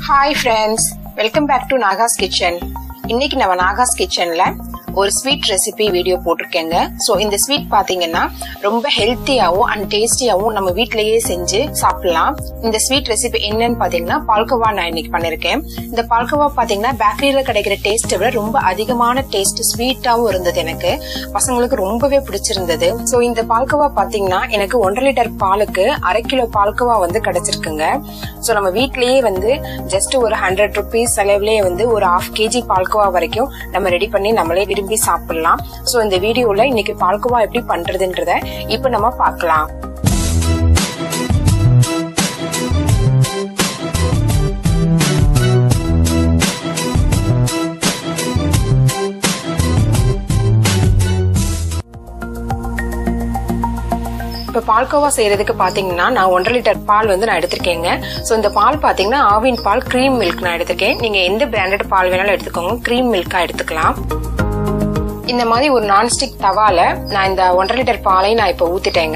hi friends welcome back to Naga's kitchen இன்னைக்கு நம்ம நாகாஸ் கிச்சன்ல ஒரு ஸ்வீட் ரெசிபி வீடியோ போட்டிருக்கேங்க ஸோ இந்த ஸ்வீட் பாத்தீங்கன்னா ரொம்ப ஹெல்த்தியாவும் அண்ட் டேஸ்டியாவும் நம்ம வீட்லயே செஞ்சு சாப்பிடலாம் இந்த ஸ்வீட் ரெசிபி என்னன்னு பாத்தீங்கன்னா பால்கோவா நான் இன்னைக்கு பண்ணிருக்கேன் இந்த பால்கோவா பாத்தீங்கன்னா பேக்கரியில கிடைக்கிற டேஸ்ட்டை விட ரொம்ப அதிகமான டேஸ்ட் ஸ்வீட்டாவும் இருந்தது எனக்கு பசங்களுக்கு ரொம்பவே பிடிச்சிருந்தது ஸோ இந்த பால்கோவா பாத்தீங்கன்னா எனக்கு ஒன்றரை லிட்டர் பாலுக்கு அரை கிலோ பால்கோவா வந்து கிடைச்சிருக்குங்க ஸோ நம்ம வீட்லயே வந்து ஜஸ்ட் ஒரு ஹண்ட்ரட் ருபீஸ் செலவுலயே வந்து ஒரு ஹாஃப் கேஜி பால்கோவா வரைக்கும் நம்ம ரெடி பண்ணி நம்மளே விரும்பி சாப்பிடலாம் ஸோ இந்த வீடியோல இன்னைக்கு பால்கோவா எப்படி பண்றதுன்றத இப்போ நம்ம பார்க்கலாம் இப்போ பால்கோவா செய்யறதுக்கு பாத்தீங்கன்னா நான் ஒன்றரை லிட்டர் பால் வந்து நான் எடுத்திருக்கேங்க ஸோ இந்த பால் பாத்தீங்கன்னா ஆவின் பால் க்ரீம் மில்க் நான் எடுத்திருக்கேன் நீங்க எந்த பிராண்டட் பால் வேணாலும் எடுத்துக்கோங்க க்ரீம் மில்கா எடுத்துக்கலாம் இந்த மாதிரி ஒரு நான்ஸ்டிக் தவால நான் இந்த ஒன்றரை லிட்டர் பாலையும் நான் இப்போ ஊத்திட்டேங்க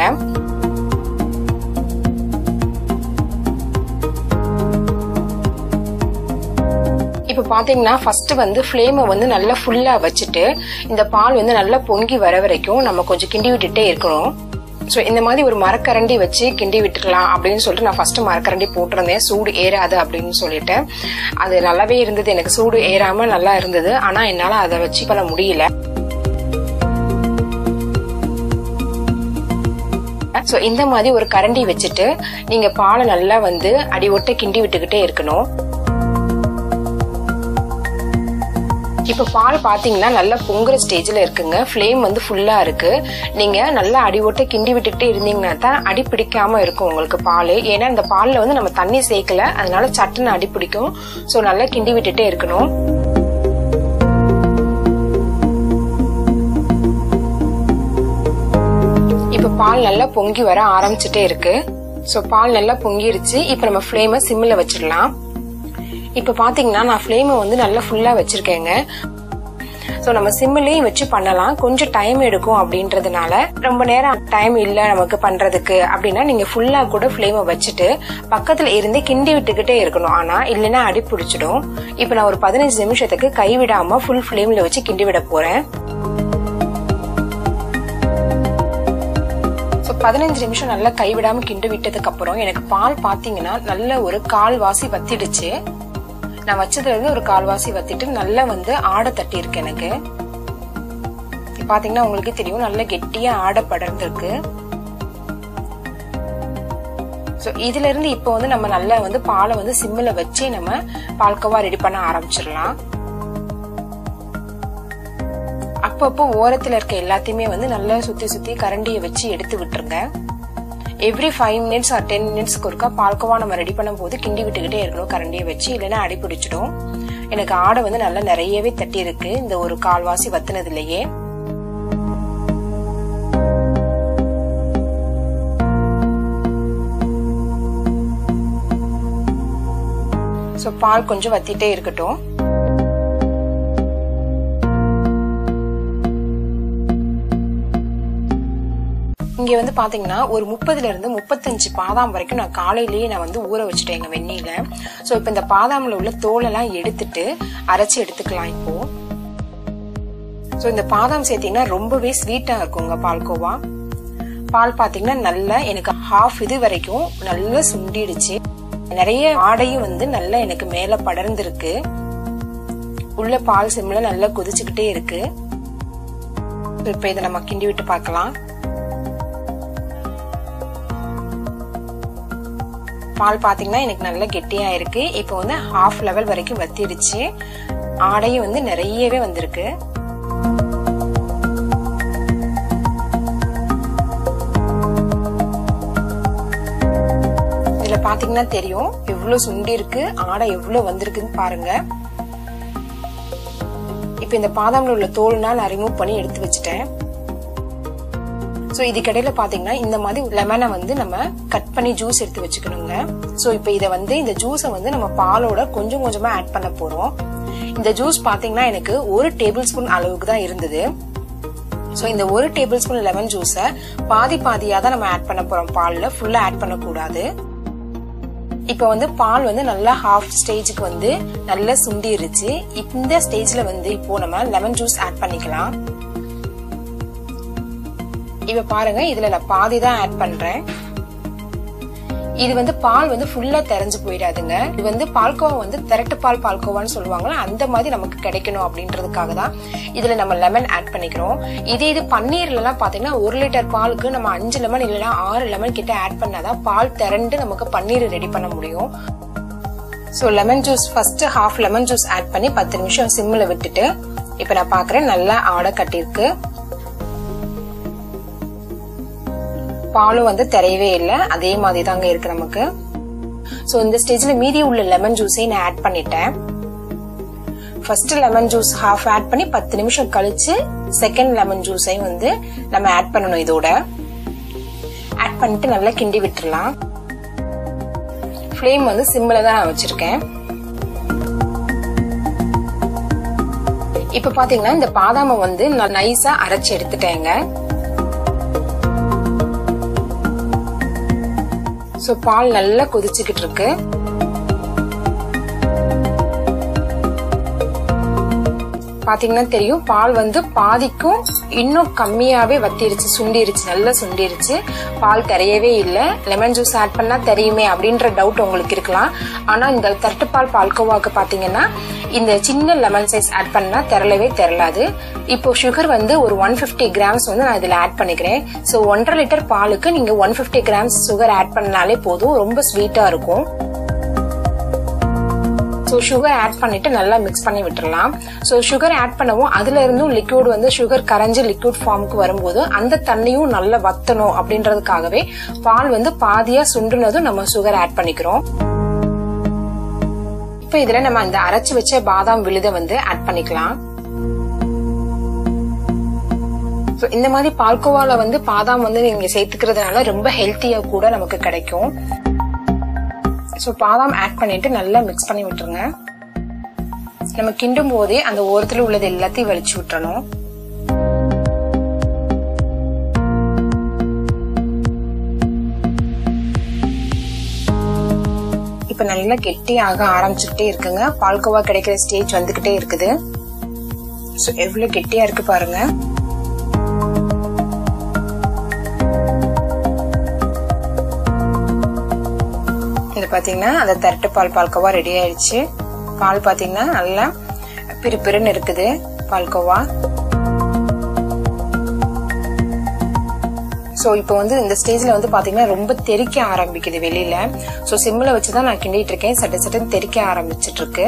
இப்ப பாத்தீங்கன்னா ஃபர்ஸ்ட் வந்து ஃப்ளேமை வந்து நல்லா ஃபுல்லா வச்சுட்டு இந்த பால் வந்து நல்லா பொங்கி வர வரைக்கும் நம்ம கொஞ்சம் கிண்டி விட்டுட்டே இருக்கணும் ஸோ இந்த மாதிரி ஒரு மரக்கரண்டி வச்சு கிண்டி விட்டுக்கலாம் அப்படின்னு சொல்லிட்டு நான் ஃபர்ஸ்ட் மரக்கரண்டி போட்டிருந்தேன் சூடு ஏறாது அப்படின்னு சொல்லிட்டு அது நல்லாவே இருந்தது எனக்கு சூடு ஏறாம நல்லா இருந்தது ஆனா என்னால அதை வச்சு பண்ண முடியல ஸோ இந்த மாதிரி ஒரு கரண்டி வச்சுட்டு நீங்க பாலை நல்லா வந்து அடி ஒட்ட கிண்டி விட்டுக்கிட்டே இருக்கணும் இப்ப பால் பாத்தீங்கன்னா நல்லா பொங்குற ஸ்டேஜ்ல இருக்குங்க ஃப்ளேம் வந்து ஃபுல்லா இருக்கு நீங்க நல்லா அடி ஓட்ட கிண்டி விட்டுக்கிட்டே இருந்தீங்கன்னா தான் அடி பிடிக்காம இருக்கும் உங்களுக்கு பால் ஏன்னா இந்த பால்ல வந்து நம்ம தண்ணி சேர்க்கல அதனால சட்டுன்னு அடி பிடிக்கும் ஸோ நல்லா கிண்டி விட்டுட்டே இருக்கணும் இப்ப பால் நல்லா பொங்கி வர ஆரம்பிச்சுட்டே இருக்கு ஸோ பால் நல்லா பொங்கிருச்சு இப்ப நம்ம ஃப்ளேமை சிம்மில் வச்சிடலாம் இப்ப பாத்தீங்கன்னா நான் ஃப்ளேமை வந்து நல்லா ஃபுல்லா வச்சிருக்கேங்க ஸோ நம்ம சிம்மிலையும் வச்சு பண்ணலாம் கொஞ்சம் டைம் எடுக்கும் அப்படின்றதுனால ரொம்ப நேரம் டைம் இல்லை நமக்கு பண்றதுக்கு அப்படின்னா நீங்க ஃபுல்லா கூட ஃப்ளேமை வச்சுட்டு பக்கத்துல இருந்து கிண்டி விட்டுக்கிட்டே இருக்கணும் ஆனா இல்லைன்னா அடி பிடிச்சிடும் இப்போ நான் ஒரு பதினஞ்சு நிமிஷத்துக்கு கைவிடாம ஃபுல் ஃப்ளேம்ல வச்சு கிண்டி விட போறேன் பதினஞ்சு நிமிஷம் நல்லா கைவிடாம கிண்டு விட்டதுக்கு அப்புறம் எனக்கு பால் பாத்தீங்கன்னா நல்ல ஒரு கால் வாசி வத்திடுச்சு நான் வச்சதுல இருந்து ஒரு கால்வாசி வத்திட்டு நல்லா வந்து ஆடை தட்டி இருக்கு எனக்கு பாத்தீங்கன்னா உங்களுக்கு தெரியும் நல்ல கெட்டியா ஆடை படர்ந்திருக்கு ஸோ இதுல இருந்து இப்போ வந்து நம்ம நல்லா வந்து பாலை வந்து சிம்மில் வச்சு நம்ம பால்கோவா ரெடி பண்ண ஆரம்பிச்சிடலாம் அப்பப்போ ஓரத்துல இருக்க எல்லாத்தையுமே வந்து நல்லா சுத்தி சுத்தி கரண்டியை வச்சு எடுத்து விட்டுருங்க every five minutes or ten மினிட்ஸ்க்கு ஒருக்கா பால்கோவா நம்ம ரெடி பண்ணும் போது கிண்டி விட்டுக்கிட்டே இருக்கணும் கரண்டியை வச்சு இல்லைன்னா அடி பிடிச்சிடும் எனக்கு ஆடை வந்து நல்லா நிறையவே தட்டி இருக்கு இந்த ஒரு கால்வாசி வத்தினதுலயே ஸோ பால் கொஞ்சம் வத்திட்டே இருக்கட்டும் இங்க வந்து பாத்தீங்கன்னா ஒரு முப்பதுல இருந்து முப்பத்தஞ்சு பாதாம் வரைக்கும் நான் காலையிலேயே நான் வந்து ஊற வச்சுட்டேன் எங்க வெந்நீர்ல சோ இப்ப இந்த பாதாம்ல உள்ள தோலெல்லாம் எடுத்துட்டு அரைச்சு எடுத்துக்கலாம் இப்போ சோ இந்த பாதாம் சேர்த்தீங்கன்னா ரொம்பவே ஸ்வீட்டா இருக்குங்க பால்கோவா பால் பாத்தீங்கன்னா நல்லா எனக்கு ஹாஃப் இது வரைக்கும் நல்லா சுண்டிடுச்சு நிறைய ஆடையும் வந்து நல்லா எனக்கு மேல படர்ந்திருக்கு உள்ள பால் சிம்ல நல்லா கொதிச்சுக்கிட்டே இருக்கு இப்ப இதை நம்ம கிண்டி விட்டு பார்க்கலாம் பால் பாத்தீங்கன்னா எனக்கு நல்ல கெட்டியா இருக்கு இப்போ வந்து ஹாஃப் லெவல் வரைக்கும் வத்திடுச்சு ஆடையும் வந்து நிறையவே வந்திருக்கு இதுல பாத்தீங்கன்னா தெரியும் எவ்வளவு சுண்டி இருக்கு ஆடை எவ்வளவு வந்திருக்குன்னு பாருங்க இப்ப இந்த பாதாம்ல உள்ள தோல்னா நான் ரிமூவ் பண்ணி எடுத்து வச்சுட்டேன் ஸோ இதுக்கிடையில பாத்தீங்கன்னா இந்த மாதிரி லெமனை வந்து நம்ம கட் பண்ணி ஜூஸ் எடுத்து வச்சுக்கணுங்க ஸோ இப்போ இதை வந்து இந்த ஜூஸை வந்து நம்ம பாலோட கொஞ்சம் கொஞ்சமா ஆட் பண்ண போறோம் இந்த ஜூஸ் பாத்தீங்கன்னா எனக்கு ஒரு டேபிள் ஸ்பூன் அளவுக்கு தான் இருந்தது ஸோ இந்த ஒரு டேபிள் ஸ்பூன் லெமன் ஜூஸை பாதி பாதியாக தான் நம்ம ஆட் பண்ண போறோம் பாலில் ஃபுல்லாக ஆட் பண்ணக்கூடாது இப்போ வந்து பால் வந்து நல்லா ஹாஃப் ஸ்டேஜுக்கு வந்து நல்லா சுண்டிருச்சு இந்த ஸ்டேஜ்ல வந்து இப்போ நம்ம லெமன் ஜூஸ் ஆட் பண்ணிக்கலாம் இப்ப பாருங்க இதுல நான் பாதி தான் ஆட் பண்றேன் இது வந்து பால் வந்து ஃபுல்லா தெரிஞ்சு போயிடாதுங்க இது வந்து பால்கோவா வந்து திரட்டு பால் பால்கோவான்னு சொல்லுவாங்களா அந்த மாதிரி நமக்கு கிடைக்கணும் அப்படின்றதுக்காக தான் இதுல நம்ம லெமன் ஆட் பண்ணிக்கிறோம் இதே இது பன்னீர்ல எல்லாம் பாத்தீங்கன்னா ஒரு லிட்டர் பாலுக்கு நம்ம அஞ்சு லெமன் இல்லைன்னா ஆறு லெமன் கிட்ட ஆட் பண்ணாதான் பால் திரண்டு நமக்கு பன்னீர் ரெடி பண்ண முடியும் so lemon juice first half lemon juice add பண்ணி பத்து நிமிஷம் சிம்மில் விட்டுட்டு இப்போ நான் பார்க்குறேன் நல்லா ஆடை கட்டியிருக்கு பாலும் வந்து தெரியவே இல்லை அதே மாதிரி தாங்க இருக்கு நமக்கு ஸோ இந்த ஸ்டேஜ்ல மீதி உள்ள லெமன் ஜூஸையும் நான் ஆட் பண்ணிட்டேன் first lemon juice half add பண்ணி பத்து நிமிஷம் கழிச்சு செகண்ட் லெமன் ஜூஸையும் வந்து நம்ம ஆட் பண்ணணும் இதோட ஆட் பண்ணிட்டு நல்லா கிண்டி விட்டுறலாம் ஃப்ளேம் வந்து சிம்மில் தான் நான் வச்சிருக்கேன் இப்ப பாத்தீங்கன்னா இந்த பாதாமை வந்து நான் நைஸா அரைச்சு எடுத்துட்டேங்க ஸோ பால் நல்லா கொதிச்சுக்கிட்டு இருக்கு பாத்தீங்கன்னா தெரியும் பால் வந்து பாதிக்கும் இன்னும் கம்மியாவே வத்திருச்சு சுண்டிருச்சு நல்லா சுண்டிருச்சு பால் தெரியவே இல்லை லெமன் ஜூஸ் ஆட் பண்ணா தெரியுமே அப்படின்ற டவுட் உங்களுக்கு இருக்கலாம் ஆனா இந்த தட்டுப்பால் பால்கோவாக்கு பாத்தீங்கன்னா இந்த சின்ன லெமன் சைஸ் ஆட் பண்ணா தெரலவே தெரலாது இப்போ சுகர் வந்து ஒரு ஒன் பிப்டி கிராம்ஸ் வந்து நான் இதுல ஆட் பண்ணிக்கிறேன் ஸோ ஒன்றரை லிட்டர் பாலுக்கு நீங்க one fifty grams sugar add பண்ணாலே போதும் ரொம்ப ஸ்வீட்டா இருக்கும் ஸோ சுகர் ஆட் பண்ணிட்டு நல்லா மிக்ஸ் பண்ணி விட்டுறலாம் ஸோ சுகர் ஆட் பண்ணவும் அதுல இருந்தும் லிக்விட் வந்து சுகர் கரைஞ்சு லிக்விட் ஃபார்முக்கு வரும்போது அந்த தண்ணியும் நல்லா வத்தணும் அப்படின்றதுக்காகவே பால் வந்து பாதியா சுண்டுனதும் நம்ம சுகர் ஆட் பண்ணிக்கிறோம் இப்போ இதுல நம்ம இந்த அரைச்சு வச்ச பாதாம் விழுத வந்து ஆட் பண்ணிக்கலாம் இந்த மாதிரி பால்கோவால வந்து பாதாம் வந்து நீங்க சேர்த்துக்கிறதுனால ரொம்ப ஹெல்த்தியா கூட நமக்கு கிடைக்கும் ஸோ பாதாம் ஆட் பண்ணிட்டு நல்லா மிக்ஸ் பண்ணி விட்டுருங்க நம்ம கிண்டும் போதே அந்த ஓரத்தில் உள்ளது எல்லாத்தையும் வலிச்சு விட்டுறணும் இப்ப நல்லா கெட்டியாக ஆரம்பிச்சுக்கிட்டே இருக்குங்க பால்கோவா கிடைக்கிற ஸ்டேஜ் வந்துகிட்டே இருக்குது ஸோ எவ்வளவு கெட்டியா இருக்கு பாருங்க இது பாத்தீங்கன்னா அந்த தரட்டு பால் பால்கோவா ரெடி ஆயிடுச்சு பால் பாத்தீங்கன்னா நல்லா பிறு பிறுன்னு இருக்குது பால்கோவா ஸோ இப்போ வந்து இந்த ஸ்டேஜ்ல வந்து பாத்தீங்கன்னா ரொம்ப தெறிக்க ஆரம்பிக்குது வெளியில ஸோ சிம்மில் வச்சு தான் நான் கிண்டிட்டு இருக்கேன் சட்ட சட்டன் தெறிக்க ஆரம்பிச்சிட்டு இருக்கு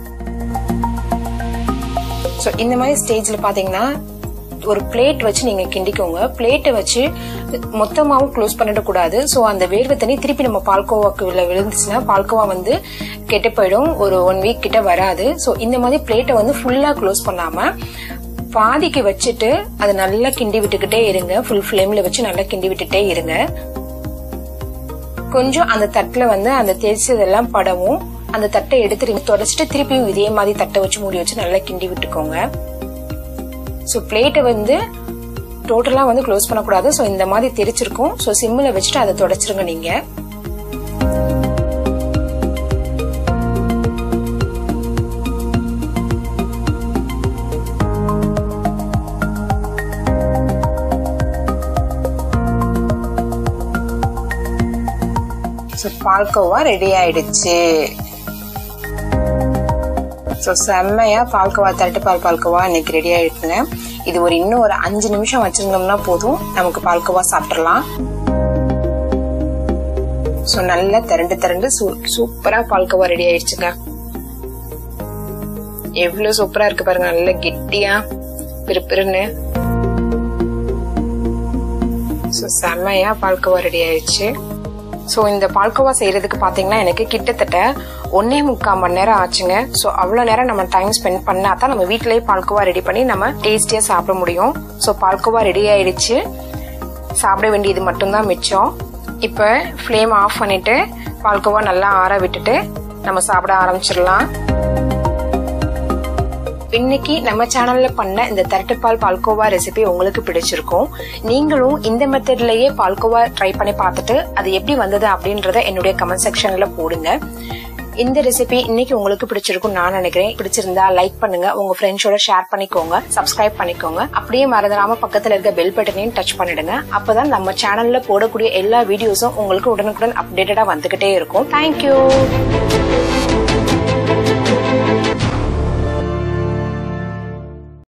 ஸோ இந்த மாதிரி ஸ்டேஜ்ல பாத்தீங்கன்னா ஒரு பிளேட் வச்சு நீங்க கிண்டிக்கோங்க பிளேட்டை வச்சு மொத்தமாவும் க்ளோஸ் பண்ணிடக்கூடாது ஸோ அந்த வேர்வை தண்ணி திருப்பி நம்ம பால்கோவாக்கு உள்ள விழுந்துச்சுன்னா பால்கோவா வந்து கெட்டு போயிடும் ஒரு ஒன் வீக் கிட்ட வராது ஸோ இந்த மாதிரி பிளேட்டை வந்து ஃபுல்லா க்ளோஸ் பண்ணாம பாதிக்கு வச்சுட்டு அதை நல்லா கிண்டி விட்டுக்கிட்டே இருங்க ஃபுல் ஃப்ளேம்ல வச்சு நல்லா கிண்டி விட்டுட்டே இருங்க கொஞ்சம் அந்த தட்டுல வந்து அந்த தெரிச்சதெல்லாம் படவும் அந்த தட்டை எடுத்துட்டு தொடச்சிட்டு திருப்பியும் இதே மாதிரி தட்டை வச்சு மூடி வச்சு நல்லா கிண்டி விட்டுக்கோங்க ஸோ பிளேட்டை வந்து டோட்டலாக வந்து க்ளோஸ் பண்ணக்கூடாது ஸோ இந்த மாதிரி தெரிச்சிருக்கும் ஸோ சிம்மில் வச்சுட்டு அதை தொடச்சிருங்க நீங்கள் ஸோ பால்கோவா ரெடி ஆயிடுச்சு ஸோ செம்மையா பால்கோவா தரட்டு பால் பால்கோவா இன்னைக்கு ரெடி ஆயிடுச்சுங்க இது ஒரு இன்னும் ஒரு அஞ்சு நிமிஷம் வச்சிருந்தோம்னா போதும் நமக்கு பால்கோவா சாப்பிடலாம் ஸோ நல்லா திரண்டு திரண்டு சூப்பரா பால்கோவா ரெடி ஆயிடுச்சுங்க எவ்வளவு சூப்பரா இருக்கு பாருங்க நல்லா கெட்டியா பிறுபிறுன்னு ஸோ செம்மையா பால்கோவா ரெடி ஆயிடுச்சு ஸோ இந்த பால்கோவா செய்யறதுக்கு பார்த்தீங்கன்னா எனக்கு கிட்டத்தட்ட ஒன்னே முக்கால் மணி நேரம் ஆச்சுங்க ஸோ அவ்வளோ நேரம் நம்ம டைம் ஸ்பெண்ட் பண்ணா தான் நம்ம வீட்டிலேயே பால்கோவா ரெடி பண்ணி நம்ம டேஸ்டியாக சாப்பிட முடியும் ஸோ பால்கோவா ரெடி ஆயிடுச்சு சாப்பிட வேண்டியது மட்டும்தான் மிச்சம் இப்போ ஃப்ளேம் ஆஃப் பண்ணிட்டு பால்கோவா நல்லா ஆற விட்டுட்டு நம்ம சாப்பிட ஆரம்பிச்சிடலாம் இன்னைக்கு நம்ம சேனல்ல பண்ண இந்த தரட்டுப்பால் பால்கோவா ரெசிபி உங்களுக்கு பிடிச்சிருக்கும் நீங்களும் இந்த மெத்தட்லயே பால்கோவா ட்ரை பண்ணி பார்த்துட்டு அது எப்படி வந்தது அப்படின்றத என்னுடைய கமெண்ட் செக்ஷன்ல போடுங்க இந்த ரெசிபி இன்னைக்கு உங்களுக்கு பிடிச்சிருக்கும் நான் நினைக்கிறேன் பிடிச்சிருந்தா லைக் பண்ணுங்க உங்க ஃப்ரெண்ட்ஸோட ஷேர் பண்ணிக்கோங்க சப்ஸ்கிரைப் பண்ணிக்கோங்க அப்படியே மறந்துடாம பக்கத்துல இருக்க பெல் பட்டனையும் டச் பண்ணிடுங்க அப்பதான் நம்ம சேனல்ல போடக்கூடிய எல்லா வீடியோஸும் உங்களுக்கு உடனுக்குடன் அப்டேட்டடா வந்துகிட்டே இருக்கும் தேங்க்யூ